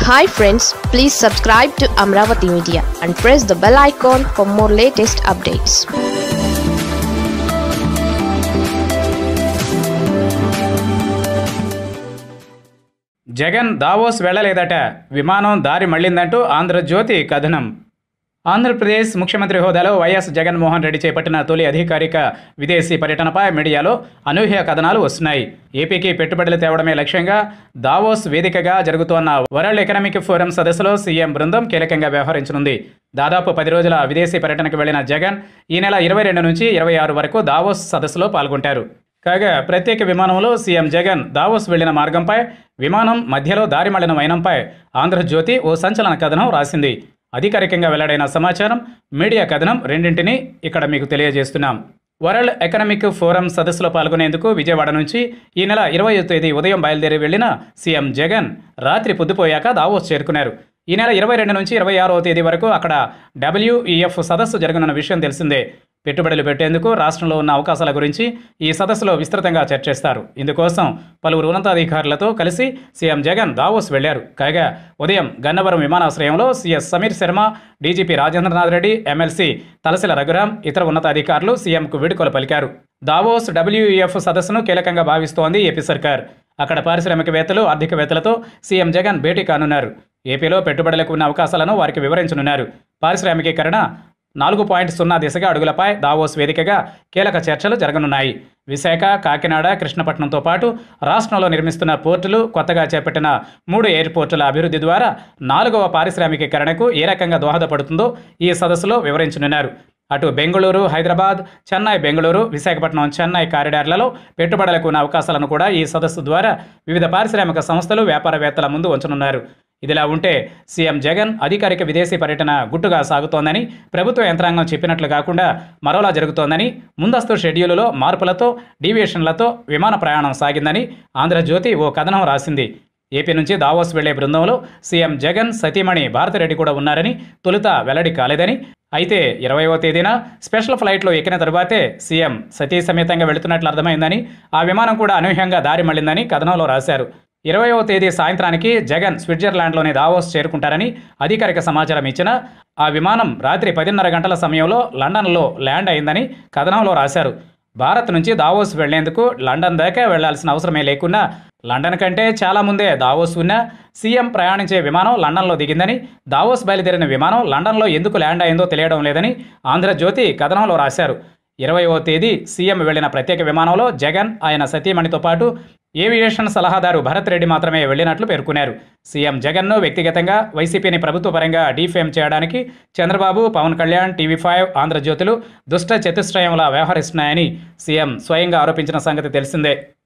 hi friends please subscribe to Amaravati media and press the bell icon for more latest updates Jagan Davos వెళ్ళలేదట విమానం దారి మళ్లిందంటూ ఆంధ్రజ్యోతి కథనం ఆంధ్రప్రదేశ్ ముఖ్యమంత్రి హోదాలో వైఎస్ జగన్మోహన్ రెడ్డి చేపట్టిన తొలి అధికారిక విదేశీ పర్యటనపై మీడియాలో అనూహ్య కథనాలు వస్తున్నాయి ఏపీకి పెట్టుబడులు తేవడమే లక్ష్యంగా దావోస్ వేదికగా జరుగుతోన్న వరల్డ్ ఎకనామిక్ ఫోరం సదస్సులో సీఎం బృందం కీలకంగా వ్యవహరించనుంది దాదాపు పది రోజుల విదేశీ పర్యటనకు వెళ్లిన జగన్ ఈ నెల ఇరవై రెండు నుంచి ఇరవై ఆరు వరకు దావోస్ సదస్సులో పాల్గొంటారు కాగా ప్రత్యేక విమానంలో సీఎం జగన్ దావోస్ వెళ్లిన మార్గంపై విమానం మధ్యలో దారి మళ్లిన వైనంపై ఆంధ్రజ్యోతి ఓ సంచలన కథనం రాసింది అధికారికంగా వెల్లడైన సమాచారం మీడియా కథనం రెండింటినీ ఇక్కడ మీకు తెలియజేస్తున్నాం వరల్డ్ ఎకనామిక్ ఫోరం సదస్సులో పాల్గొనేందుకు విజయవాడ నుంచి ఈ నెల ఇరవై తేదీ ఉదయం బయలుదేరి వెళ్లిన సీఎం జగన్ రాత్రి పొద్దుపోయాక దావోస్ చేరుకున్నారు ఈ నెల ఇరవై రెండు నుంచి ఇరవై ఆరో తేదీ వరకు అక్కడ డబ్ల్యూఈఎఫ్ సదస్సు జరగనున్న విషయం తెలిసిందే పెట్టుబడులు పెట్టేందుకు రాష్ట్రంలో ఉన్న అవకాశాల గురించి ఈ సదస్సులో విస్తృతంగా చర్చిస్తారు ఇందుకోసం పలువురు ఉన్నతాధికారులతో కలిసి సీఎం జగన్ దావోస్ వెళ్లారు కాగా ఉదయం గన్నవరం విమానాశ్రయంలో CS Sameer Sharma DGP Rajendranath Reddy MLC Talasila Raghuram ఇతర ఉన్నతాధికారులు సీఎంకు వేడుకలు పలికారు దావోస్ డబ్ల్యూఈఎఫ్ సదస్సును కీలకంగా భావిస్తోంది ఏపీ సర్కార్ అక్కడ పారిశ్రామికవేత్తలు ఆర్థికవేత్తలతో సీఎం జగన్ భేటీ కానున్నారు ఏపీలో పెట్టుబడులకు ఉన్న అవకాశాలను వారికి వివరించనున్నారు పారిశ్రామికీకరణ నాలుగు పాయింట్ సున్నా దిశగా అడుగులపై దావోస్ వేదికగా కీలక చర్చలు జరగనున్నాయి విశాఖ కాకినాడ కృష్ణపట్నంతో పాటు రాష్ట్రంలో నిర్మిస్తున్న పోర్టులు కొత్తగా చేపట్టిన మూడు ఎయిర్పోర్టుల అభివృద్ధి ద్వారా నాలుగవ పారిశ్రామికీకరణకు ఏ రకంగా దోహదపడుతుందో ఈ సదస్సులో వివరించనున్నారు అటు బెంగళూరు హైదరాబాద్ చెన్నై బెంగళూరు విశాఖపట్నం చెన్నై కారిడార్లలో పెట్టుబడులకు ఉన్న అవకాశాలను కూడా ఈ సదస్సు ద్వారా వివిధ పారిశ్రామిక సంస్థలు వ్యాపారవేత్తల ముందు ఉంచనున్నారు ఇదిలా ఉంటే సీఎం జగన్ అధికారిక విదేశీ పర్యటన గుట్టుగా సాగుతోందని ప్రభుత్వ యంత్రాంగం చెప్పినట్లు కాకుండా మరోలా జరుగుతోందని ముందస్తు షెడ్యూలులో మార్పులతో డీవియేషన్లతో విమాన ప్రయాణం సాగిందని ఆంధ్రజ్యోతి ఓ కథనం రాసింది ఏపీ నుంచి దావోస్ వెళ్లే బృందంలో సీఎం జగన్ సతీమణి భారతిరెడ్డి కూడా ఉన్నారని తొలుత వెల్లడి కాలేదని అయితే ఇరవైవ తేదీన స్పెషల్ ఫ్లైట్లో ఎక్కిన తరువాతే సీఎం సతీ సమేతంగా వెళుతున్నట్లు అర్థమైందని ఆ విమానం కూడా అనూహ్యంగా దారి మళ్లిందని కథనంలో రాశారు ఇరవయవ తేదీ సాయంత్రానికి జగన్ స్విట్జర్లాండ్లోని దావోస్ చేరుకుంటారని అధికారిక సమాచారం ఇచ్చిన ఆ విమానం రాత్రి పదిన్నర గంటల సమయంలో లండన్లో ల్యాండ్ అయిందని కథనంలో రాశారు భారత్ నుంచి దావోస్ వెళ్లేందుకు లండన్ దాకా వెళ్లాల్సిన అవసరమే లేకున్నా లండన్ కంటే చాలా ముందే దావోస్ ఉన్న సీఎం ప్రయాణించే విమానం లండన్లో దిగిందని దావోస్ బయలుదేరిన విమానం లండన్లో ఎందుకు ల్యాండ్ అయిందో తెలియడం లేదని ఆంధ్రజ్యోతి కథనంలో రాశారు ఇరవయో తేదీ సీఎం వెళ్లిన ప్రత్యేక విమానంలో జగన్ ఆయన సతీమణితో పాటు ఏవియేషన్ సలహాదారు భరత్ రెడ్డి మాత్రమే వెళ్లినట్లు పేర్కొన్నారు సీఎం జగన్ను వ్యక్తిగతంగా వైసీపీని ప్రభుత్వ పరంగా డీఫేమ్ చేయడానికి చంద్రబాబు పవన్ కళ్యాణ్ టీవీ ఫైవ్ ఆంధ్రజ్యోతులు దుష్ట చతుష్టయంలా వ్యవహరిస్తున్నాయని సీఎం స్వయంగా ఆరోపించిన సంగతి తెలిసిందే